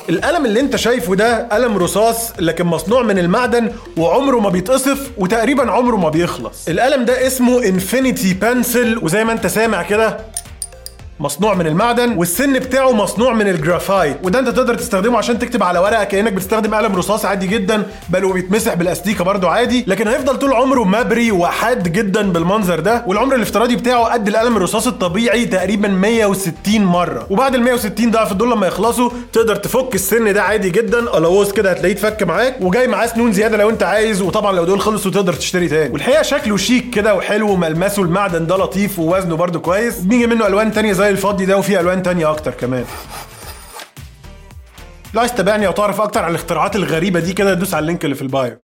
القلم اللي انت شايفه ده قلم رصاص لكن مصنوع من المعدن وعمره ما بيتقصف وتقريبا عمره ما بيخلص القلم ده اسمه انفينيتي بنسل وزي ما انت سامع كده مصنوع من المعدن والسن بتاعه مصنوع من الجرافايت وده انت تقدر تستخدمه عشان تكتب على ورقه كانك بتستخدم قلم رصاص عادي جدا بل وبيتمسح بالاستيكه برضه عادي لكن هيفضل طول عمره مبري وحاد جدا بالمنظر ده والعمر الافتراضي بتاعه قد القلم الرصاص الطبيعي تقريبا 160 مره وبعد ال 160 ضعف دول لما يخلصوا تقدر تفك السن ده عادي جدا الوز كده هتلاقيه اتفك معاك وجاي معاه سنون زياده لو انت عايز وطبعا لو دول خلصوا تقدر تشتري تاني والحقيقه شكله شيك كده وحلو وملمسه المعدن ده لطيف ووزنه برضه كويس بيجي منه الوان تانية زي الفضي ده وفيه الوان تانية اكتر كمان لو عايز تتابعني او تعرف اكتر عن الاختراعات الغريبه دي كده دوس على اللينك اللي في البايو